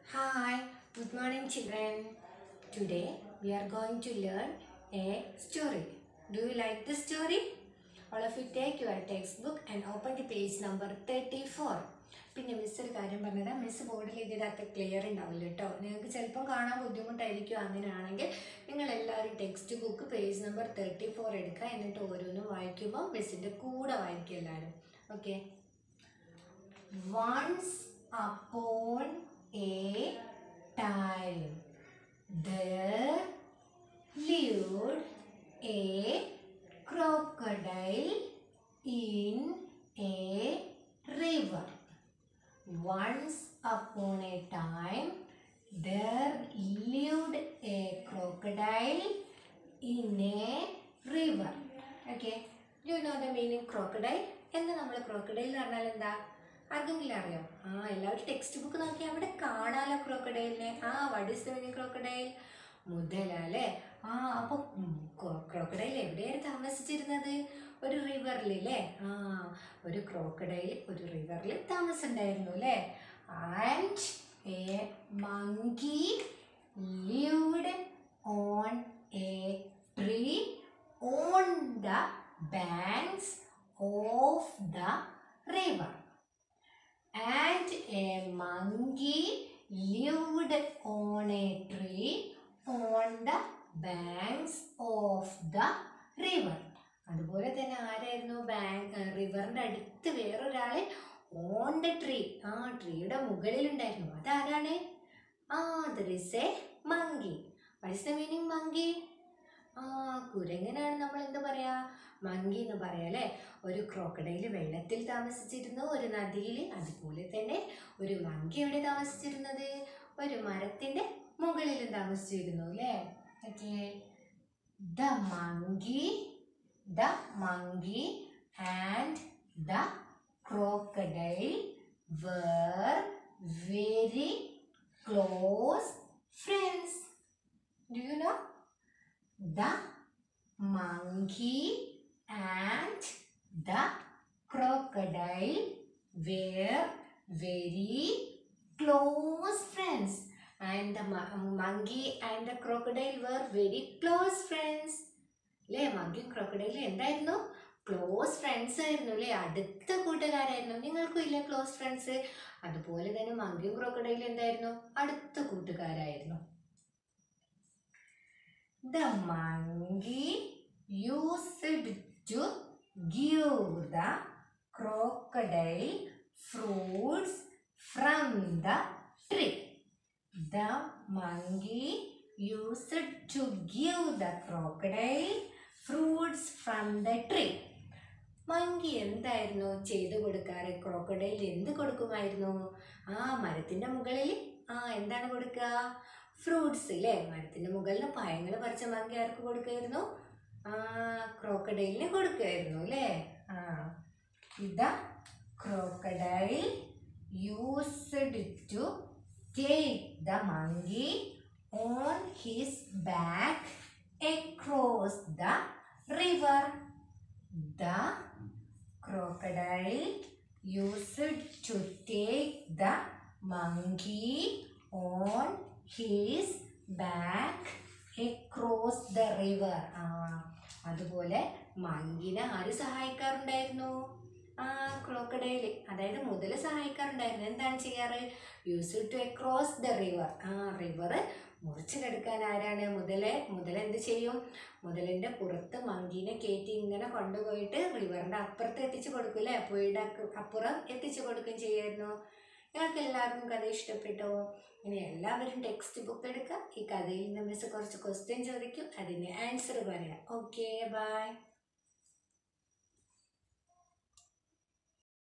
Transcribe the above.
Hi, good morning, children. Today we are going to learn a story. Do you like the story? All of you take your textbook and open the page number 34. പിന്നെ miss ഒരു കാര്യം പറഞ്ഞത് miss ബോർഡിൽ എഴുതിയത് അത്ര clear ഉണ്ടാവില്ല കേട്ടോ നിങ്ങൾക്ക് ചിലപ്പോൾ കാണാൻ ബുദ്ധിമുട്ടായിരിക്കും അങ്ങനെയാണെങ്കിൽ നിങ്ങൾ എല്ലാവരും text book page number thirty four എടുക്കുക എന്നിട്ട് ഓരോന്നും വായിക്കുമ്പോൾ മിസ്സിൻ്റെ കൂടെ വായിക്കുക എല്ലാവരും okay Once upon a time, there lived a crocodile in a river. Once upon a time, there lived a crocodile in a river. Okay. Do you know the meaning crocodile? എന്താ നമ്മൾ ക്രോക്കഡൈൽ എന്ന് പറഞ്ഞാൽ എന്താ ആർക്കെങ്കിലും അറിയോ ആ എല്ലാവരും text book നോക്കി അവിടെ കാണാലോ ക്രോക്കഡൈലിനെ ah what is the meaning crocodile മുതല അല്ലേ ആ അപ്പൊ ക്രോക്കഡൈൽ എവിടെയാണ് താമസിച്ചിരുന്നത് ഒരു റിവറിൽ അല്ലേ ആ ഒരു ക്രോക്കഡൈൽ ഒരു റിവറിൽ താമസിണ്ടായിരുന്നു അല്ലേ and a monkey lived on a tree on the banks of the river and a monkey lived on a tree on the banks of the river അതുപോലെ തന്നെ ആരായിരുന്നു ബാങ്ക് റിവറിന്റെ അടുത്ത് വേറൊരാള് ഓൺ ദ ട്രീ ആ ട്രീയുടെ മുകളിലുണ്ടായിരുന്നു അതാരാണ് ah there is a monkey what's the meaning monkey ആ കുരങ്ങനാണ് നമ്മൾ എന്ത് പറയാ മങ്കി എന്ന് പറയാ അല്ലേ ഒരു ക്രോക്കഡൈൽ വെള്ളത്തിൽ താമസിച്ചിരുന്നു ഒരു നദിയിൽ അതുപോലെ തന്നെ ഒരു മങ്കി എവിടെ താമസിച്ചിരുന്നത് ഒരു മരത്തിന്റെ മുകളിലും താമസിച്ചിരുന്നു അല്ലേ okay the monkey the monkey and the crocodile were very close friends do you know the monkey and the crocodile were very close friends and the mo- monkey and the crocodile were very close friends അല്ലേ മങ്കിയും ക്രോക്കഡൈലും എന്തായിരുന്നു close friends ആയിരുന്നു അല്ലേ അടുത്ത കൂട്ടുകാരായിരുന്നു നിങ്ങൾക്കും ഇല്ലേ close friends അതുപോലെ തന്നെ മങ്കിയും ക്രോക്കഡൈലും എന്തായിരുന്നു അടുത്ത കൂട്ടുകാരായിരുന്നു the monkey used to give the crocodile fruits from the tree. The monkey used to give the crocodile fruits from the tree. Monkey എന്തായിരുന്നു ചെയ്തു കൊടുക്കാറ് ക്രോക്കഡൈൽ എന്ത് കൊടുക്കുമായിരുന്നു ആ മരത്തിന്റെ മുകളിൽ ആ എന്താണ് കൊടുക്കുക ഫ്രൂട്ട്സ് ഇല്ലേ മരത്തിന്റെ മുകളിൽ പഴങ്ങൾ പറിച്ച മങ്കി ആർക്ക് കൊടുക്കായിരുന്നു ആ ക്രോക്കഡൈലിന് കൊടുക്കുമായിരുന്നു അല്ലേ ആ ഇത crocodile used to take the monkey on his back across the river. The crocodile used to take the monkey on his back across the river. ആ അതുപോലെ മങ്കിനെ ആര് സഹായിക്കാറുണ്ടായിരുന്നു ആ ക്രോക്കഡൈൽ അതായത് മുതൽ സഹായിക്കാറുണ്ടായിരുന്നു എന്താണ് ചെയ്യാറ് use to across the river ആ റിവർ മുറിച്ച് കിടക്കാൻ ആരാണ് മുതല് മുതൽ എന്ത് ചെയ്യും മുതലിന്റെ പുറത്ത് മങ്കീനെ കയറ്റി ഇങ്ങനെ കൊണ്ടുപോയിട്ട് റിവറിന്റെ അപ്പുറത്ത് എത്തിച്ചു കൊടുക്കൂലേ പുഴയുടെ അക്ക് അപ്പുറം എത്തിച്ചു കൊടുക്കുകയും ചെയ്യായിരുന്നു ഞങ്ങൾക്ക് എല്ലാവർക്കും കഥ ഇഷ്ടപ്പെട്ടോ ഇനി എല്ലാവരും ടെക്സ്റ്റ് ബുക്ക് എടുക്കുക ഈ കഥയിൽ നിന്ന് മിസ് കുറച്ച് ക്വസ്റ്റ്യൻ ചോദിക്കും അതിന് ആൻസർ പറയാം ഓക്കെ ബൈ